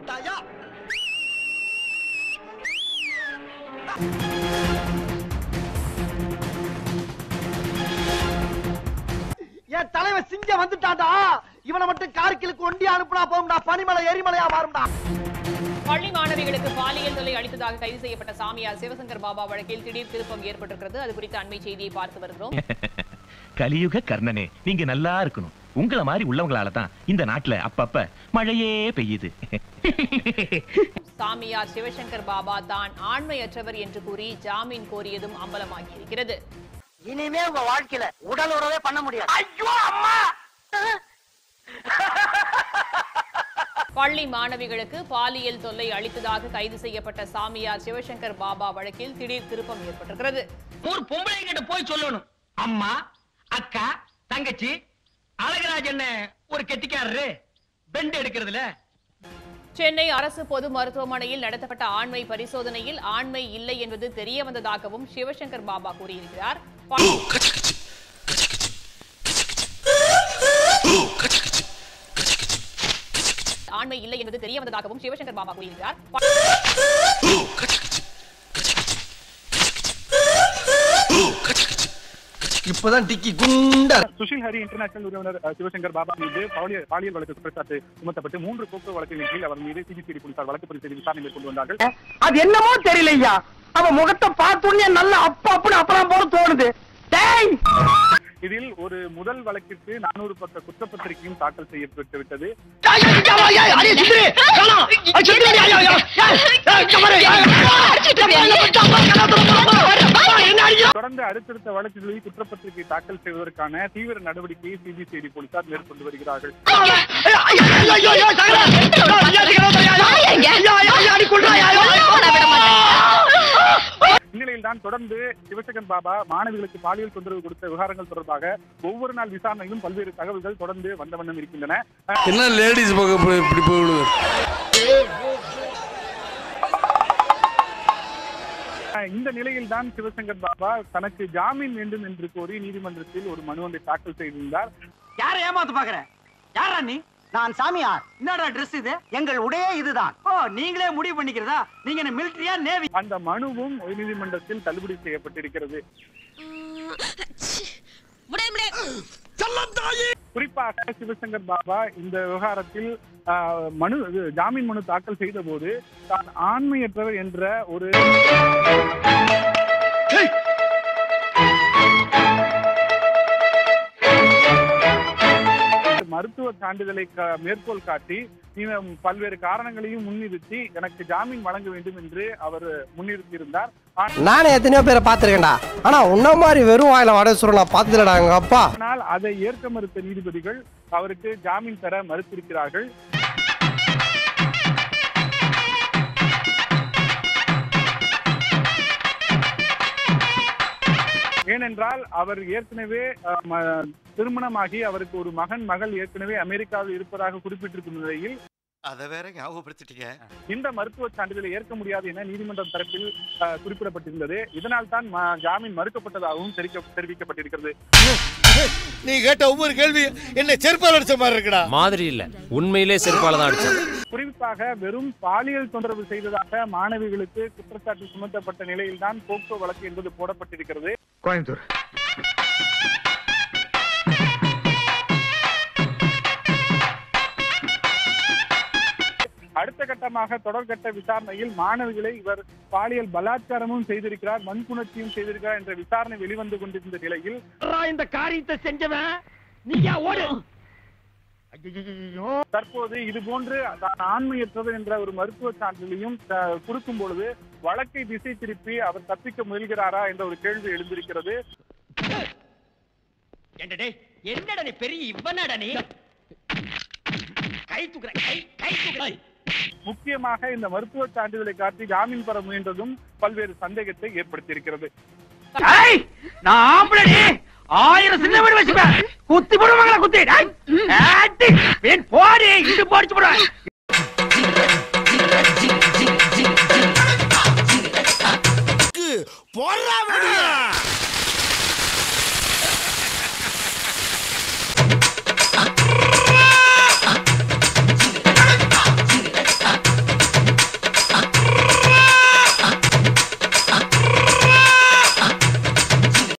விட்டாயா என் தலைவன் சிங்கம் வந்துட்டான்டா இவனை மட்டும் கார்கிலுக்கு ஒண்டி அனுப்புனா போகும்டா பனிமலை எரிமலையா மாறும்டா பள்ளி மாணவிகளுக்கு பாலியல் தொல்லை அளித்ததாக கைது செய்யப்பட்ட சாமியார் சிவசங்கர் பாபா வழக்கில் திடீர் திருப்பம் ஏற்பட்டிருக்கிறது அது குறித்த அண்மை செய்தியை பார்த்து வருகிறோம் கலியுக கர்ணனே நீங்க நல்லா இருக்கணும் உங்களை மாதிரி உள்ளவங்களால தான் இந்த நாட்டுல அப்பப்ப மழையே பெய்யுது சாமியார் சிவசங்கர் பாபா தான் ஆண்மையற்றவர் என்று கூறி ஜாமீன் கோரியதும் அம்பலமாகி இருக்கிறது இனிமே உங்க வாழ்க்கையில உடல் உறவே பண்ண முடியாது ஐயோ அம்மா பள்ளி மாணவிகளுக்கு பாலியல் தொல்லை அளித்ததாக கைது செய்யப்பட்ட சாமியார் சிவசங்கர் பாபா வழக்கில் திடீர் திருப்பம் ஏற்பட்டிருக்கிறது ஒரு பொம்பளை கிட்ட போய் சொல்லணும் அம்மா அக்கா தங்கச்சி அழகராஜ் என்ன ஒரு கெட்டிக்காரரு பெண்ட் எடுக்கிறதுல சென்னை அரசு பொது மருத்துவமனையில் நடத்தப்பட்ட ஆண்மை பரிசோதனையில் ஆண்மை இல்லை என்பது தெரிய வந்ததாகவும் சிவசங்கர் பாபா கூறியிருக்கிறார் ஆண்மை இல்லை என்பது தெரிய வந்ததாகவும் சிவசங்கர் பாபா கூறியிருக்கிறார் இப்பதான் டிக்கி குண்டா சுஷில் ஹரி இன்டர்நேஷனல் நிறுவனர் அஹ், சிவசங்கர் பாபா மீது பாலியல் பாலியல் வழக்கு குற்றச்சாட்டு சுமத்தப்பட்டு மூன்று போக்கு வழக்கின் கீழ் அவர் மீது சிபிசிஐடி போலீசார் வழக்கு பதிவு செய்து விசாரணை மேற்கொண்டு வந்தார்கள் அது என்னமோ தெரியலையா அவன் முகத்தை பார்த்தோன்னே நல்ல அப்ப அப்படி அப்புறம் போல தோணுது டேய் இதில் ஒரு முதல் வழக்கிற்கு நானூறு பக்க குற்றப்பத்திரிகையும் தாக்கல் செய்யப்பட்டு விட்டது தொடர்ந்து அடுத்தடுத்த வழக்குகளில் குற்றப்பத்திரிகை தாக்கல் செய்வதற்கான தீவிர நடவடிக்கையை சிபிசிஐடி போலீசார் மேற்கொண்டு வருகிறார்கள் இந்நிலையில் தான் தொடர்ந்து சிவசகன் பாபா மாணவிகளுக்கு பாலியல் தொந்தரவு கொடுத்த விவகாரங்கள் தொடர்பாக ஒவ்வொரு நாள் விசாரணையிலும் பல்வேறு தகவல்கள் தொடர்ந்து வந்த வண்ணம் இருக்கின்றன என்ன லேடிஸ் பக்கம் போய் இப்படி போயிடுது அஹ் இந்த நிலையில் தான் சிவசங்கர் பாபா தனக்கு ஜாமீன் வேண்டும் என்று கோரி நீதிமன்றத்தில் ஒரு மனு ஒன்றை தாக்கல் செய்திருந்தார் யார ஏமாத்து பாக்குற யாரா நீ நான் சாமியார் என்னடா ட்ரெஸ் இது எங்கள் உடையே இதுதான் ஓ நீங்களே முடிவு பண்ணிக்கிறதா நீங்க என்ன மிலிட்டரியா நேவி அந்த மனுவும் உயர்நீதிமன்றத்தில் தள்ளுபடி செய்யப்பட்டிருக்கிறது குறிப்பாக சிவசங்கர் பாபா இந்த விவகாரத்தில் ஆஹ், மனு இது, ஜாமீன் மனு தாக்கல் செய்த போது தான் ஆண்மையற்றவர் என்ற ஒரு மருத்துவ சான்றிதழை க- மேற்கோள் காட்டி இவன் பல்வேறு காரணங்களையும் முன்னிறுத்தி எனக்கு ஜாமீன் வழங்க வேண்டும் என்று அவர் முன்னிறுத்தியிருந்தார் ஆனா- நானே எத்தனையோ பேரை பார்த்திருக்கேன்டா ஆனா உன்ன மாதிரி வெறும் வாயில வடை சுருள் நான் பார்த்ததுலடா எங்க அப்பா ஆனால் அதை ஏற்க மறுத்த நீதிபதிகள் அவருக்கு ஜாமீன் தர மறுத்திருக்கிறார்கள் ஏனென்றால் அவர் ஏற்கனவே அஹ், ம- திருமணமாகி அவருக்கு ஒரு மகன் மகள் ஏற்கனவே அமெரிக்காவில் இருப்பதாக குறிப்பிட்டிருக்கும் நிலையில் அத வேற ஞாபகப்படுத்திட்டீங்க இந்த மருத்துவ சான்றிதழை ஏற்க முடியாது என நீதிமன்றம் தரப்பில் அஹ், குறிப்பிடப்பட்டிருந்தது இதனால் தான் ம- ஜாமீன் மறுக்கப்பட்டதாகவும் தெரிவிக்க- தெரிவிக்கப்பட்டிருக்கிறது நீ கேட்ட ஒவ்வொரு கேள்வி என்ன செருப்பால் அடிச்ச மாதிரி இருக்குடா மாதிரி இல்ல உண்மையிலே செருப்பால தான் அடிச்சேன் குறிப்பாக வெறும் பாலியல் தொந்தரவு செய்ததாக மாணவிகளுக்கு குற்றச்சாட்டு சுமத்தப்பட்ட நிலையில்தான் போக்சோ வழக்கு என்பது போடப்பட்டிருக்கிறது கோயம்புத்தூர் அடுத்த கட்டமாக தொடர்கட்ட விசாரணையில் மாணவிகளை இவர் பாலியல் பலாத்காரமும் செய்திருக்கிறார் வன்புணர்ச்சியும் செய்திருக்கிறார் என்ற விசாரணை வெளிவந்து கொண்டிருந்த நிலையில் இந்த காரியத்தை செஞ்சவன் நீயா ஓடு தற்போது இது போன்று தான் ஆண்மையற்றவர் என்ற ஒரு மருத்துவ சான்றிதழையும் த- கொடுக்கும் பொழுது வழக்கை திசை திருப்பி அவர் தப்பிக்க முயல்கிறாரா என்ற ஒரு கேள்வி எழுந்திருக்கிறது என்னடே என்னடா நீ பெரிய இவனடா நீ கை தூக்குற கை கை தூக்குற முக்கியமாக இந்த மருத்துவ சான்றிதழை காட்டி ஜாமீன் பெற முயன்றதும் பல்வேறு சந்தேகத்தை ஏற்படுத்தியிருக்கிறது நான் ஆம்பளடி ஆயிரம் சின்ன வீடு வச்சுப்பேன் குத்தி போடுவாங்களா குத்தி டேய். ஆட்டி. வேன் போடி இண்டு போடிச்சு போடுவேன் போடுறா